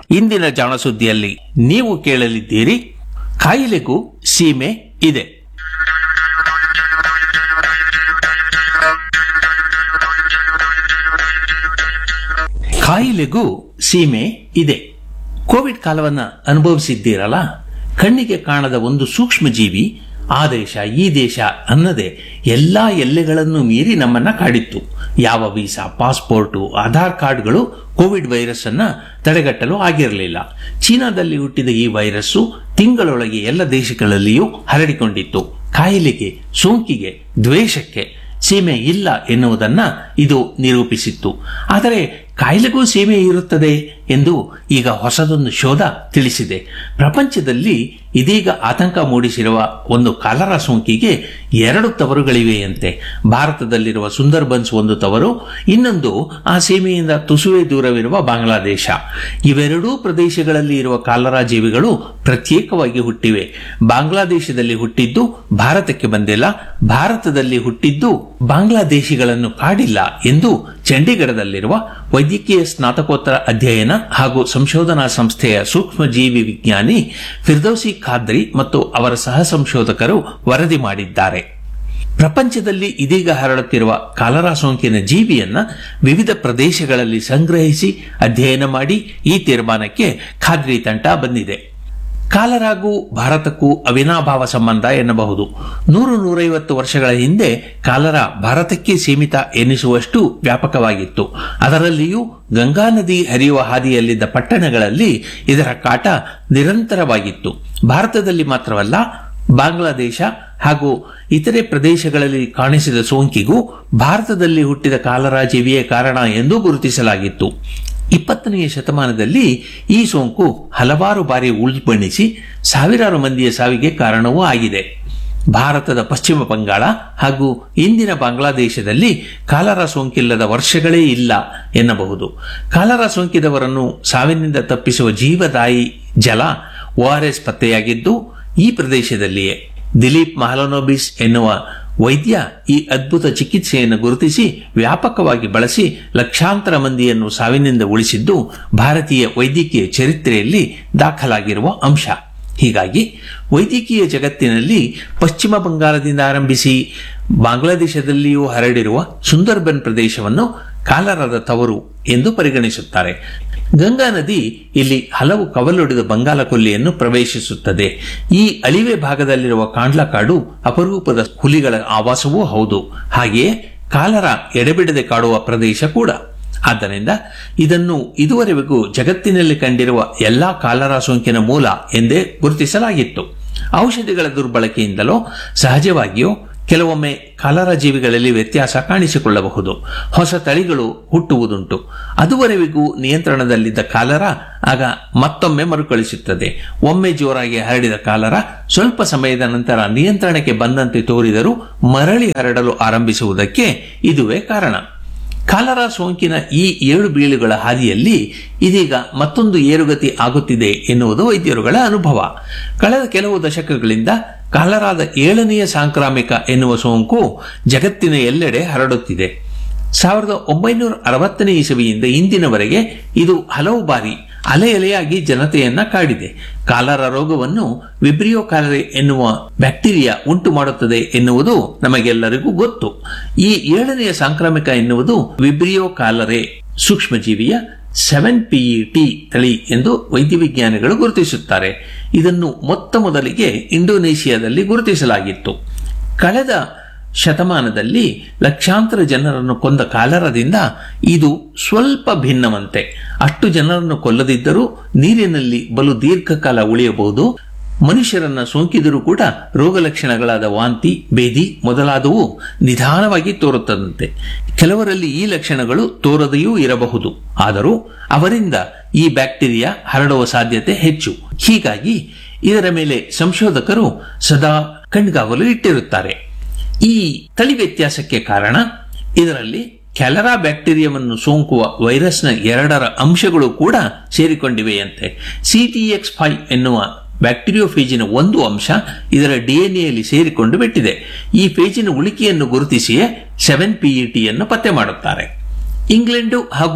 ಇಂದಿನ ಜಾಣಸುದ್ದಿಯಲ್ಲಿ ನೀವು ಕೇಳಲಿದ್ದೀರಿ ಕಾಯಿಲೆಗೂ ಸೀಮೆ ಇದೆ ಕಾಯಿಲೆಗೂ ಸೀಮೆ ಇದೆ ಕೋವಿಡ್ ಕಾಲವನ್ನ ಅನುಭವಿಸಿದ್ದೀರಲ್ಲ ಕಣ್ಣಿಗೆ ಕಾಣದ ಒಂದು ಸೂಕ್ಷ್ಮ ಜೀವಿ ಆ ದೇಶ ಈ ದೇಶ ಅನ್ನದೆ ಎಲ್ಲಾ ಎಲ್ಲೆಗಳನ್ನು ಮೀರಿ ನಮ್ಮನ್ನ ಕಾಡಿತ್ತು ಯಾವ ವೀಸಾ ಪಾಸ್ಪೋರ್ಟು ಆಧಾರ್ ಕಾರ್ಡ್ಗಳು ಕೋವಿಡ್ ವೈರಸ್ ಅನ್ನ ತಡೆಗಟ್ಟಲು ಆಗಿರಲಿಲ್ಲ ಚೀನಾದಲ್ಲಿ ಹುಟ್ಟಿದ ಈ ವೈರಸ್ಸು ತಿಂಗಳೊಳಗೆ ಎಲ್ಲ ದೇಶಗಳಲ್ಲಿಯೂ ಹರಡಿಕೊಂಡಿತ್ತು ಕಾಯಿಲೆಗೆ ಸೋಂಕಿಗೆ ದ್ವೇಷಕ್ಕೆ ಸೀಮೆ ಇಲ್ಲ ಎನ್ನುವುದನ್ನ ಇದು ನಿರೂಪಿಸಿತ್ತು ಆದರೆ ಕಾಯಿಲೆಗೂ ಸೀಮೆ ಇರುತ್ತದೆ ಎಂದು ಈಗ ಹೊಸದೊಂದು ಶೋಧ ತಿಳಿಸಿದೆ ಪ್ರಪಂಚದಲ್ಲಿ ಇದೀಗ ಆತಂಕ ಮೂಡಿಸಿರುವ ಒಂದು ಕಾಲರ ಸೋಂಕಿಗೆ ಎರಡು ತವರುಗಳಿವೆಯಂತೆ ಭಾರತದಲ್ಲಿರುವ ಸುಂದರ್ಬನ್ಸ್ ಒಂದು ತವರು ಇನ್ನೊಂದು ಆ ಸೀಮೆಯಿಂದ ತುಸುವೆ ದೂರವಿರುವ ಬಾಂಗ್ಲಾದೇಶ ಇವೆರಡೂ ಪ್ರದೇಶಗಳಲ್ಲಿ ಇರುವ ಕಾಲರಾ ಜೀವಿಗಳು ಪ್ರತ್ಯೇಕವಾಗಿ ಹುಟ್ಟಿವೆ ಬಾಂಗ್ಲಾದೇಶದಲ್ಲಿ ಹುಟ್ಟಿದ್ದು ಭಾರತಕ್ಕೆ ಬಂದಿಲ್ಲ ಭಾರತದಲ್ಲಿ ಹುಟ್ಟಿದ್ದು ಬಾಂಗ್ಲಾದೇಶಿಗಳನ್ನು ಕಾಡಿಲ್ಲ ಎಂದು ಚಂಡೀಗಢದಲ್ಲಿರುವ ವೈದ್ಯಕೀಯ ಸ್ನಾತಕೋತ್ತರ ಅಧ್ಯಯನ ಹಾಗೂ ಸಂಶೋಧನಾ ಸಂಸ್ಥೆಯ ಸೂಕ್ಷ್ಮಜೀವಿ ವಿಜ್ಞಾನಿ ಫಿರ್ದೌಸಿ ಖಾದ್ರಿ ಮತ್ತು ಅವರ ಸಹ ಸಂಶೋಧಕರು ವರದಿ ಮಾಡಿದ್ದಾರೆ ಪ್ರಪಂಚದಲ್ಲಿ ಇದೀಗ ಹರಡುತ್ತಿರುವ ಕಾಲರಾ ಸೋಂಕಿನ ಜೀವಿಯನ್ನ ವಿವಿಧ ಪ್ರದೇಶಗಳಲ್ಲಿ ಸಂಗ್ರಹಿಸಿ ಅಧ್ಯಯನ ಮಾಡಿ ಈ ತೀರ್ಮಾನಕ್ಕೆ ಖಾದ್ರಿ ತಂಡ ಬಂದಿದೆ ಕಾಲರಾಗೂ ಭಾರತಕ್ಕೂ ಅವಿನಾಭಾವ ಸಂಬಂಧ ಎನ್ನಬಹುದು ನೂರು ನೂರೈವತ್ತು ವರ್ಷಗಳ ಹಿಂದೆ ಕಾಲರಾ ಭಾರತಕ್ಕೆ ಸೀಮಿತ ಎನ್ನಿಸುವಷ್ಟು ವ್ಯಾಪಕವಾಗಿತ್ತು ಅದರಲ್ಲಿಯೂ ಗಂಗಾ ನದಿ ಹರಿಯುವ ಹಾದಿಯಲ್ಲಿದ್ದ ಪಟ್ಟಣಗಳಲ್ಲಿ ಇದರ ಕಾಟ ನಿರಂತರವಾಗಿತ್ತು ಭಾರತದಲ್ಲಿ ಮಾತ್ರವಲ್ಲ ಬಾಂಗ್ಲಾದೇಶ ಹಾಗೂ ಇತರೆ ಪ್ರದೇಶಗಳಲ್ಲಿ ಕಾಣಿಸಿದ ಸೋಂಕಿಗೂ ಭಾರತದಲ್ಲಿ ಹುಟ್ಟಿದ ಕಾಲರಾ ಜೀವಿಯೇ ಕಾರಣ ಎಂದು ಗುರುತಿಸಲಾಗಿತ್ತು ಇಪ್ಪತ್ತನೆಯ ಶತಮಾನದಲ್ಲಿ ಈ ಸೋಂಕು ಹಲವಾರು ಬಾರಿ ಉಲ್ಬಣಿಸಿ ಸಾವಿರಾರು ಮಂದಿಯ ಸಾವಿಗೆ ಕಾರಣವೂ ಆಗಿದೆ ಭಾರತದ ಪಶ್ಚಿಮ ಬಂಗಾಳ ಹಾಗೂ ಇಂದಿನ ಬಾಂಗ್ಲಾದೇಶದಲ್ಲಿ ಕಾಲರಾ ಸೋಂಕಿಲ್ಲದ ವರ್ಷಗಳೇ ಇಲ್ಲ ಎನ್ನಬಹುದು ಕಾಲರಾ ಸೋಂಕಿದವರನ್ನು ಸಾವಿನಿಂದ ತಪ್ಪಿಸುವ ಜೀವದಾಯಿ ಜಲ ಓಆರ್ಎಸ್ ಪತ್ತೆಯಾಗಿದ್ದು ಈ ಪ್ರದೇಶದಲ್ಲಿಯೇ ದಿಲೀಪ್ ಮಹಲನೋಬಿಸ್ ಎನ್ನುವ ವೈದ್ಯ ಈ ಅದ್ಭುತ ಚಿಕಿತ್ಸೆಯನ್ನು ಗುರುತಿಸಿ ವ್ಯಾಪಕವಾಗಿ ಬಳಸಿ ಲಕ್ಷಾಂತರ ಮಂದಿಯನ್ನು ಸಾವಿನಿಂದ ಉಳಿಸಿದ್ದು ಭಾರತೀಯ ವೈದ್ಯಕೀಯ ಚರಿತ್ರೆಯಲ್ಲಿ ದಾಖಲಾಗಿರುವ ಅಂಶ ಹೀಗಾಗಿ ವೈದ್ಯಕೀಯ ಜಗತ್ತಿನಲ್ಲಿ ಪಶ್ಚಿಮ ಬಂಗಾಳದಿಂದ ಆರಂಭಿಸಿ ಬಾಂಗ್ಲಾದೇಶದಲ್ಲಿಯೂ ಹರಡಿರುವ ಸುಂದರ್ಬನ್ ಪ್ರದೇಶವನ್ನು ಕಾಲರದ ತವರು ಎಂದು ಪರಿಗಣಿಸುತ್ತಾರೆ ಗಂಗಾ ನದಿ ಇಲ್ಲಿ ಹಲವು ಕವಲೊಡೆದ ಬಂಗಾಲ ಕೊಲ್ಲಿಯನ್ನು ಪ್ರವೇಶಿಸುತ್ತದೆ ಈ ಅಳಿವೆ ಭಾಗದಲ್ಲಿರುವ ಕಾಂಡ್ಲಾ ಕಾಡು ಅಪರೂಪದ ಹುಲಿಗಳ ಆವಾಸವೂ ಹೌದು ಹಾಗೆಯೇ ಕಾಲರ ಎಡೆಬಿಡದೆ ಕಾಡುವ ಪ್ರದೇಶ ಕೂಡ ಆದ್ದರಿಂದ ಇದನ್ನು ಇದುವರೆಗೂ ಜಗತ್ತಿನಲ್ಲಿ ಕಂಡಿರುವ ಎಲ್ಲಾ ಕಾಲರಾ ಸೋಂಕಿನ ಮೂಲ ಎಂದೇ ಗುರುತಿಸಲಾಗಿತ್ತು ಔಷಧಿಗಳ ದುರ್ಬಳಕೆಯಿಂದಲೋ ಸಹಜವಾಗಿಯೋ ಕೆಲವೊಮ್ಮೆ ಕಾಲರಾ ಜೀವಿಗಳಲ್ಲಿ ವ್ಯತ್ಯಾಸ ಕಾಣಿಸಿಕೊಳ್ಳಬಹುದು ಹೊಸ ತಳಿಗಳು ಹುಟ್ಟುವುದುಂಟು ಅದುವರೆವಿಗೂ ನಿಯಂತ್ರಣದಲ್ಲಿದ್ದ ಕಾಲರಾ ಆಗ ಮತ್ತೊಮ್ಮೆ ಮರುಕಳಿಸುತ್ತದೆ ಒಮ್ಮೆ ಜೋರಾಗಿ ಹರಡಿದ ಕಾಲರಾ ಸ್ವಲ್ಪ ಸಮಯದ ನಂತರ ನಿಯಂತ್ರಣಕ್ಕೆ ಬಂದಂತೆ ತೋರಿದರೂ ಮರಳಿ ಹರಡಲು ಆರಂಭಿಸುವುದಕ್ಕೆ ಇದುವೇ ಕಾರಣ ಕಾಲರಾ ಸೋಂಕಿನ ಈ ಏಳು ಬೀಳುಗಳ ಹಾದಿಯಲ್ಲಿ ಇದೀಗ ಮತ್ತೊಂದು ಏರುಗತಿ ಆಗುತ್ತಿದೆ ಎನ್ನುವುದು ವೈದ್ಯರುಗಳ ಅನುಭವ ಕಳೆದ ಕೆಲವು ದಶಕಗಳಿಂದ ಕಾಲರಾದ ಏಳನೆಯ ಸಾಂಕ್ರಾಮಿಕ ಎನ್ನುವ ಸೋಂಕು ಜಗತ್ತಿನ ಎಲ್ಲೆಡೆ ಹರಡುತ್ತಿದೆ ಸಾವಿರದ ಒಂಬೈನೂರ ಅರವತ್ತನೇ ಇಸವಿಯಿಂದ ಇಂದಿನವರೆಗೆ ಇದು ಹಲವು ಬಾರಿ ಅಲೆ ಅಲೆಯಾಗಿ ಜನತೆಯನ್ನ ಕಾಡಿದೆ ಕಾಲರ ರೋಗವನ್ನು ವಿಬ್ರಿಯೋ ಕಾಲರೆ ಎನ್ನುವ ಬ್ಯಾಕ್ಟೀರಿಯಾ ಉಂಟು ಮಾಡುತ್ತದೆ ಎನ್ನುವುದು ನಮಗೆಲ್ಲರಿಗೂ ಗೊತ್ತು ಈ ಏಳನೆಯ ಸಾಂಕ್ರಾಮಿಕ ಎನ್ನುವುದು ವಿಬ್ರಿಯೋ ಕಾಲರೆ ಸೂಕ್ಷ್ಮಜೀವಿಯ ಸೆವೆನ್ ಪಿಇಟಿ ತಳಿ ಎಂದು ವೈದ್ಯ ವಿಜ್ಞಾನಿಗಳು ಗುರುತಿಸುತ್ತಾರೆ ಇದನ್ನು ಮೊತ್ತ ಮೊದಲಿಗೆ ಇಂಡೋನೇಷಿಯಾದಲ್ಲಿ ಗುರುತಿಸಲಾಗಿತ್ತು ಕಳೆದ ಶತಮಾನದಲ್ಲಿ ಲಕ್ಷಾಂತರ ಜನರನ್ನು ಕೊಂದ ಕಾಲರದಿಂದ ಇದು ಸ್ವಲ್ಪ ಭಿನ್ನವಂತೆ ಅಷ್ಟು ಜನರನ್ನು ಕೊಲ್ಲದಿದ್ದರೂ ನೀರಿನಲ್ಲಿ ಬಲು ದೀರ್ಘಕಾಲ ಉಳಿಯಬಹುದು ಮನುಷ್ಯರನ್ನ ಸೋಂಕಿದರೂ ಕೂಡ ರೋಗ ಲಕ್ಷಣಗಳಾದ ವಾಂತಿ ಬೇದಿ ಮೊದಲಾದವು ನಿಧಾನವಾಗಿ ತೋರುತ್ತದಂತೆ ಕೆಲವರಲ್ಲಿ ಈ ಲಕ್ಷಣಗಳು ತೋರದೆಯೂ ಇರಬಹುದು ಆದರೂ ಅವರಿಂದ ಈ ಬ್ಯಾಕ್ಟೀರಿಯಾ ಹರಡುವ ಸಾಧ್ಯತೆ ಹೆಚ್ಚು ಹೀಗಾಗಿ ಇದರ ಮೇಲೆ ಸಂಶೋಧಕರು ಸದಾ ಕಣ್ಗಾವಲು ಇಟ್ಟಿರುತ್ತಾರೆ ಈ ತಳಿ ವ್ಯತ್ಯಾಸಕ್ಕೆ ಕಾರಣ ಇದರಲ್ಲಿ ಕ್ಯಾಲರಾ ಬ್ಯಾಕ್ಟೀರಿಯಾವನ್ನು ಸೋಂಕುವ ವೈರಸ್ನ ಎರಡರ ಅಂಶಗಳು ಕೂಡ ಸೇರಿಕೊಂಡಿವೆಯಂತೆ ಸಿಟಿಎಕ್ಸ್ ಫೈವ್ ಎನ್ನುವ ಬ್ಯಾಕ್ಟೀರಿಯೋಫೇಜಿನ ಒಂದು ಅಂಶ ಇದರ ಡಿಎನ್ಎಯಲ್ಲಿ ಸೇರಿಕೊಂಡು ಬಿಟ್ಟಿದೆ ಈ ಫೇಜಿನ ಉಳಿಕೆಯನ್ನು ಗುರುತಿಸಿಯೇ ಸೆವೆನ್ ಪಿಇಟಿಯನ್ನು ಪತ್ತೆ ಮಾಡುತ್ತಾರೆ ಇಂಗ್ಲೆಂಡು ಹಾಗೂ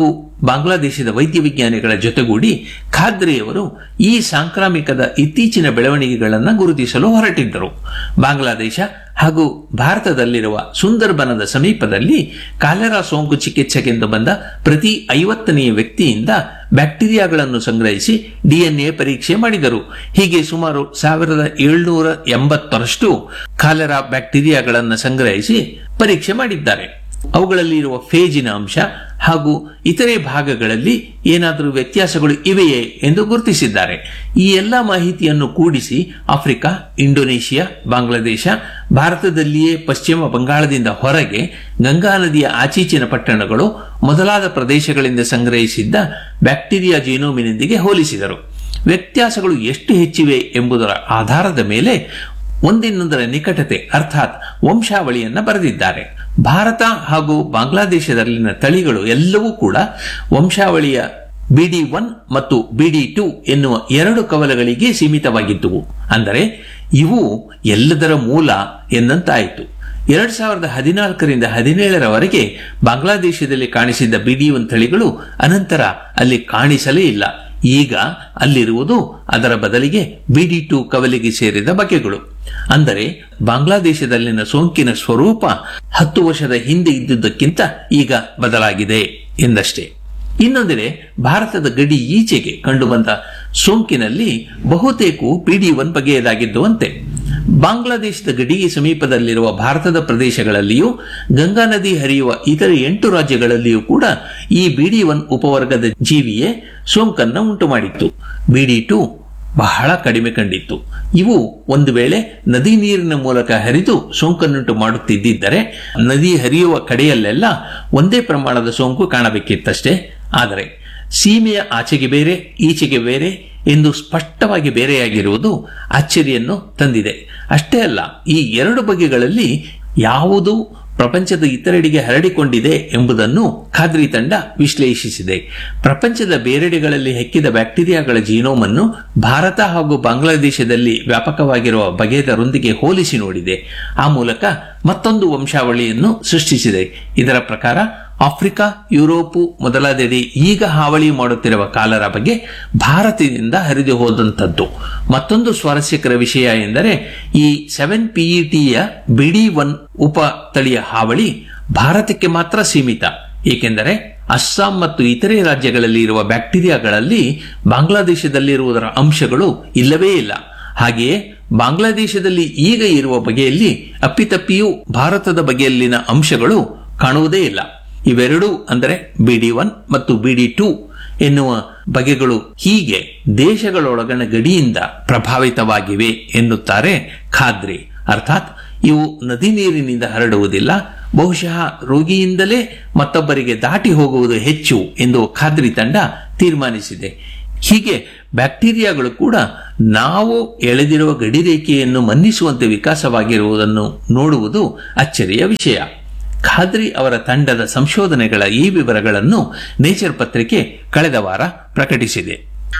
ಬಾಂಗ್ಲಾದೇಶದ ವೈದ್ಯ ವಿಜ್ಞಾನಿಗಳ ಜೊತೆಗೂಡಿ ಖಾದ್ರಿಯವರು ಈ ಸಾಂಕ್ರಾಮಿಕದ ಇತ್ತೀಚಿನ ಬೆಳವಣಿಗೆಗಳನ್ನು ಗುರುತಿಸಲು ಹೊರಟಿದ್ದರು ಬಾಂಗ್ಲಾದೇಶ ಹಾಗೂ ಭಾರತದಲ್ಲಿರುವ ಸುಂದರ್ಬನದ ಸಮೀಪದಲ್ಲಿ ಕಾಲೆರಾ ಸೋಂಕು ಚಿಕಿತ್ಸೆಗೆಂದು ಬಂದ ಪ್ರತಿ ಐವತ್ತನೆಯ ವ್ಯಕ್ತಿಯಿಂದ ಬ್ಯಾಕ್ಟೀರಿಯಾಗಳನ್ನು ಸಂಗ್ರಹಿಸಿ ಡಿಎನ್ಎ ಪರೀಕ್ಷೆ ಮಾಡಿದರು ಹೀಗೆ ಸುಮಾರು ಸಾವಿರದ ಏಳ್ನೂರ ಎಂಬತ್ತರಷ್ಟು ಕಾಲೆರಾ ಬ್ಯಾಕ್ಟೀರಿಯಾಗಳನ್ನು ಸಂಗ್ರಹಿಸಿ ಪರೀಕ್ಷೆ ಮಾಡಿದ್ದಾರೆ ಅವುಗಳಲ್ಲಿ ಇರುವ ಫೇಜಿನ ಅಂಶ ಹಾಗೂ ಇತರೆ ಭಾಗಗಳಲ್ಲಿ ಏನಾದರೂ ವ್ಯತ್ಯಾಸಗಳು ಇವೆಯೇ ಎಂದು ಗುರುತಿಸಿದ್ದಾರೆ ಈ ಎಲ್ಲ ಮಾಹಿತಿಯನ್ನು ಕೂಡಿಸಿ ಆಫ್ರಿಕಾ ಇಂಡೋನೇಷಿಯಾ ಬಾಂಗ್ಲಾದೇಶ ಭಾರತದಲ್ಲಿಯೇ ಪಶ್ಚಿಮ ಬಂಗಾಳದಿಂದ ಹೊರಗೆ ಗಂಗಾ ನದಿಯ ಆಚೀಚಿನ ಪಟ್ಟಣಗಳು ಮೊದಲಾದ ಪ್ರದೇಶಗಳಿಂದ ಸಂಗ್ರಹಿಸಿದ್ದ ಬ್ಯಾಕ್ಟೀರಿಯಾ ಜೀನೋಮಿನೊಂದಿಗೆ ಹೋಲಿಸಿದರು ವ್ಯತ್ಯಾಸಗಳು ಎಷ್ಟು ಹೆಚ್ಚಿವೆ ಎಂಬುದರ ಆಧಾರದ ಮೇಲೆ ಒಂದಿನ್ನೊಂದರ ನಿಕಟತೆ ಅರ್ಥಾತ್ ವಂಶಾವಳಿಯನ್ನ ಬರೆದಿದ್ದಾರೆ ಭಾರತ ಹಾಗೂ ಬಾಂಗ್ಲಾದೇಶದಲ್ಲಿನ ತಳಿಗಳು ಎಲ್ಲವೂ ಕೂಡ ವಂಶಾವಳಿಯ ಬಿಡಿ ಒನ್ ಮತ್ತು ಬಿಡಿ ಟು ಎನ್ನುವ ಎರಡು ಕವಲಗಳಿಗೆ ಸೀಮಿತವಾಗಿದ್ದುವು ಅಂದರೆ ಇವು ಎಲ್ಲದರ ಮೂಲ ಎಂದಂತಾಯಿತು ಎರಡ್ ಸಾವಿರದ ಹದಿನಾಲ್ಕರಿಂದ ಹದಿನೇಳರವರೆಗೆ ಬಾಂಗ್ಲಾದೇಶದಲ್ಲಿ ಕಾಣಿಸಿದ್ದ ಬಿಡಿ ಒನ್ ತಳಿಗಳು ಅನಂತರ ಅಲ್ಲಿ ಕಾಣಿಸಲೇ ಇಲ್ಲ ಈಗ ಅಲ್ಲಿರುವುದು ಅದರ ಬದಲಿಗೆ ಬಿಡಿ ಟು ಕವಲಿಗೆ ಸೇರಿದ ಬಗೆಗಳು ಅಂದರೆ ಬಾಂಗ್ಲಾದೇಶದಲ್ಲಿನ ಸೋಂಕಿನ ಸ್ವರೂಪ ಹತ್ತು ವರ್ಷದ ಹಿಂದೆ ಇದ್ದುದಕ್ಕಿಂತ ಈಗ ಬದಲಾಗಿದೆ ಎಂದಷ್ಟೇ ಇನ್ನೊಂದೆಡೆ ಭಾರತದ ಗಡಿ ಈಚೆಗೆ ಕಂಡುಬಂದ ಸೋಂಕಿನಲ್ಲಿ ಬಹುತೇಕವು ಪಿಡಿ ಒನ್ ಬಗೆಯದಾಗಿದ್ದುವಂತೆ ಬಾಂಗ್ಲಾದೇಶದ ಗಡಿಗೆ ಸಮೀಪದಲ್ಲಿರುವ ಭಾರತದ ಪ್ರದೇಶಗಳಲ್ಲಿಯೂ ಗಂಗಾ ನದಿ ಹರಿಯುವ ಇತರ ಎಂಟು ರಾಜ್ಯಗಳಲ್ಲಿಯೂ ಕೂಡ ಈ ಬಿಡಿ ಒನ್ ಉಪವರ್ಗದ ಜೀವಿಯೇ ಸೋಂಕನ್ನ ಉಂಟು ಮಾಡಿತ್ತು ಬಿಡಿ ಟು ಬಹಳ ಕಡಿಮೆ ಕಂಡಿತ್ತು ಇವು ಒಂದು ವೇಳೆ ನದಿ ನೀರಿನ ಮೂಲಕ ಹರಿದು ಸೋಂಕನ್ನುಂಟು ಮಾಡುತ್ತಿದ್ದರೆ ನದಿ ಹರಿಯುವ ಕಡೆಯಲ್ಲೆಲ್ಲ ಒಂದೇ ಪ್ರಮಾಣದ ಸೋಂಕು ಕಾಣಬೇಕಿತ್ತಷ್ಟೇ ಆದರೆ ಸೀಮೆಯ ಆಚೆಗೆ ಬೇರೆ ಈಚೆಗೆ ಬೇರೆ ಎಂದು ಸ್ಪಷ್ಟವಾಗಿ ಬೇರೆಯಾಗಿರುವುದು ಅಚ್ಚರಿಯನ್ನು ತಂದಿದೆ ಅಷ್ಟೇ ಅಲ್ಲ ಈ ಎರಡು ಬಗೆಗಳಲ್ಲಿ ಯಾವುದು ಪ್ರಪಂಚದ ಇತರೆಡೆಗೆ ಹರಡಿಕೊಂಡಿದೆ ಎಂಬುದನ್ನು ಖಾದ್ರಿ ತಂಡ ವಿಶ್ಲೇಷಿಸಿದೆ ಪ್ರಪಂಚದ ಬೇರೆಡೆಗಳಲ್ಲಿ ಹೆಕ್ಕಿದ ಬ್ಯಾಕ್ಟೀರಿಯಾಗಳ ಜೀನೋಮನ್ನು ಭಾರತ ಹಾಗೂ ಬಾಂಗ್ಲಾದೇಶದಲ್ಲಿ ವ್ಯಾಪಕವಾಗಿರುವ ಬಗೆದರೊಂದಿಗೆ ಹೋಲಿಸಿ ನೋಡಿದೆ ಆ ಮೂಲಕ ಮತ್ತೊಂದು ವಂಶಾವಳಿಯನ್ನು ಸೃಷ್ಟಿಸಿದೆ ಇದರ ಪ್ರಕಾರ ಆಫ್ರಿಕಾ ಯುರೋಪು ಮೊದಲಾದೆಡೆ ಈಗ ಹಾವಳಿ ಮಾಡುತ್ತಿರುವ ಕಾಲರ ಬಗ್ಗೆ ಭಾರತದಿಂದ ಹರಿದು ಹೋದಂಥದ್ದು ಮತ್ತೊಂದು ಸ್ವಾರಸ್ಯಕರ ವಿಷಯ ಎಂದರೆ ಈ ಸೆವೆನ್ ಪಿಇಟಿಯ ಬಿಡಿ ಒನ್ ಉಪ ತಳಿಯ ಹಾವಳಿ ಭಾರತಕ್ಕೆ ಮಾತ್ರ ಸೀಮಿತ ಏಕೆಂದರೆ ಅಸ್ಸಾಂ ಮತ್ತು ಇತರೆ ರಾಜ್ಯಗಳಲ್ಲಿ ಇರುವ ಬ್ಯಾಕ್ಟೀರಿಯಾಗಳಲ್ಲಿ ಬಾಂಗ್ಲಾದೇಶದಲ್ಲಿರುವುದರ ಅಂಶಗಳು ಇಲ್ಲವೇ ಇಲ್ಲ ಹಾಗೆಯೇ ಬಾಂಗ್ಲಾದೇಶದಲ್ಲಿ ಈಗ ಇರುವ ಬಗೆಯಲ್ಲಿ ಅಪ್ಪಿತಪ್ಪಿಯೂ ಭಾರತದ ಬಗೆಯಲ್ಲಿನ ಅಂಶಗಳು ಕಾಣುವುದೇ ಇಲ್ಲ ಇವೆರಡೂ ಅಂದರೆ ಬಿಡಿ ಒನ್ ಮತ್ತು ಬಿಡಿ ಟೂ ಎನ್ನುವ ಬಗೆಗಳು ಹೀಗೆ ದೇಶಗಳೊಳಗಣ ಗಡಿಯಿಂದ ಪ್ರಭಾವಿತವಾಗಿವೆ ಎನ್ನುತ್ತಾರೆ ಖಾದ್ರಿ ಅರ್ಥಾತ್ ಇವು ನದಿ ನೀರಿನಿಂದ ಹರಡುವುದಿಲ್ಲ ಬಹುಶಃ ರೋಗಿಯಿಂದಲೇ ಮತ್ತೊಬ್ಬರಿಗೆ ದಾಟಿ ಹೋಗುವುದು ಹೆಚ್ಚು ಎಂದು ಖಾದ್ರಿ ತಂಡ ತೀರ್ಮಾನಿಸಿದೆ ಹೀಗೆ ಬ್ಯಾಕ್ಟೀರಿಯಾಗಳು ಕೂಡ ನಾವು ಎಳೆದಿರುವ ಗಡಿರೇಖೆಯನ್ನು ಮನ್ನಿಸುವಂತೆ ವಿಕಾಸವಾಗಿರುವುದನ್ನು ನೋಡುವುದು ಅಚ್ಚರಿಯ ವಿಷಯ ಖಾದ್ರಿ ಅವರ ತಂಡದ ಸಂಶೋಧನೆಗಳ ಈ ವಿವರಗಳನ್ನು ನೇಚರ್ ಪತ್ರಿಕೆ ಕಳೆದ ವಾರ ಪ್ರಕಟಿಸಿದೆ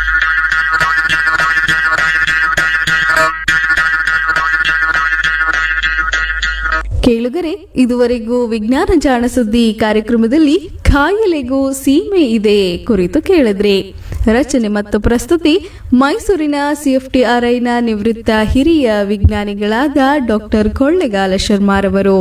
ಕೇಳುಗರೆ ಇದುವರೆಗೂ ವಿಜ್ಞಾನ ಜಾಣ ಸುದ್ದಿ ಕಾರ್ಯಕ್ರಮದಲ್ಲಿ ಕಾಯಿಲೆಗೂ ಸೀಮೆ ಇದೆ ಕುರಿತು ಕೇಳಿದ್ರಿ ರಚನೆ ಮತ್ತು ಪ್ರಸ್ತುತಿ ಮೈಸೂರಿನ ಸಿಎಫ್ಟಿಆರ್ಐನ ನಿವೃತ್ತ ಹಿರಿಯ ವಿಜ್ಞಾನಿಗಳಾದ ಡಾಕ್ಟರ್ ಕೊಳ್ಳೆಗಾಲ ಶರ್ಮಾರವರು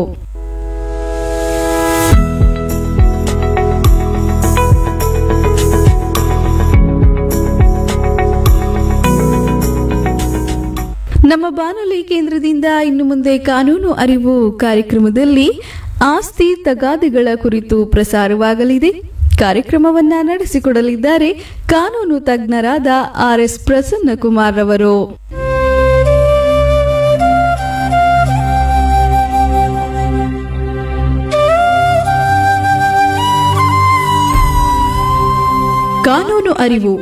ನಮ್ಮ ಬಾನುಲಿ ಕೇಂದ್ರದಿಂದ ಇನ್ನು ಮುಂದೆ ಕಾನೂನು ಅರಿವು ಕಾರ್ಯಕ್ರಮದಲ್ಲಿ ಆಸ್ತಿ ತಗಾದೆಗಳ ಕುರಿತು ಪ್ರಸಾರವಾಗಲಿದೆ ಕಾರ್ಯಕ್ರಮವನ್ನ ನಡೆಸಿಕೊಡಲಿದ್ದಾರೆ ಕಾನೂನು ತಜ್ಞರಾದ ಆರ್ ಎಸ್ ಪ್ರಸನ್ನ ಕುಮಾರ್ ರವರು ಕಾನೂನು ಅರಿವು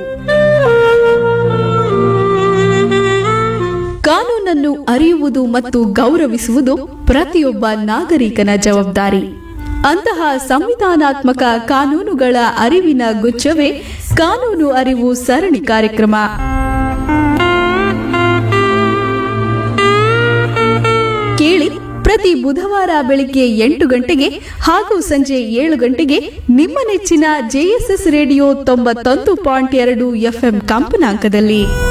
ಕಾನೂನನ್ನು ಅರಿಯುವುದು ಮತ್ತು ಗೌರವಿಸುವುದು ಪ್ರತಿಯೊಬ್ಬ ನಾಗರಿಕನ ಜವಾಬ್ದಾರಿ ಅಂತಹ ಸಂವಿಧಾನಾತ್ಮಕ ಕಾನೂನುಗಳ ಅರಿವಿನ ಗುಚ್ಛವೇ ಕಾನೂನು ಅರಿವು ಸರಣಿ ಕಾರ್ಯಕ್ರಮ ಕೇಳಿ ಪ್ರತಿ ಬುಧವಾರ ಬೆಳಿಗ್ಗೆ ಎಂಟು ಗಂಟೆಗೆ ಹಾಗೂ ಸಂಜೆ ಏಳು ಗಂಟೆಗೆ ನಿಮ್ಮ ನೆಚ್ಚಿನ ಜೆಎಸ್ಎಸ್ ರೇಡಿಯೋ ತೊಂಬತ್ತೊಂದು ಪಾಯಿಂಟ್ ಎರಡು ಎಫ್ಎಂ ಕಂಪನಾಂಕದಲ್ಲಿ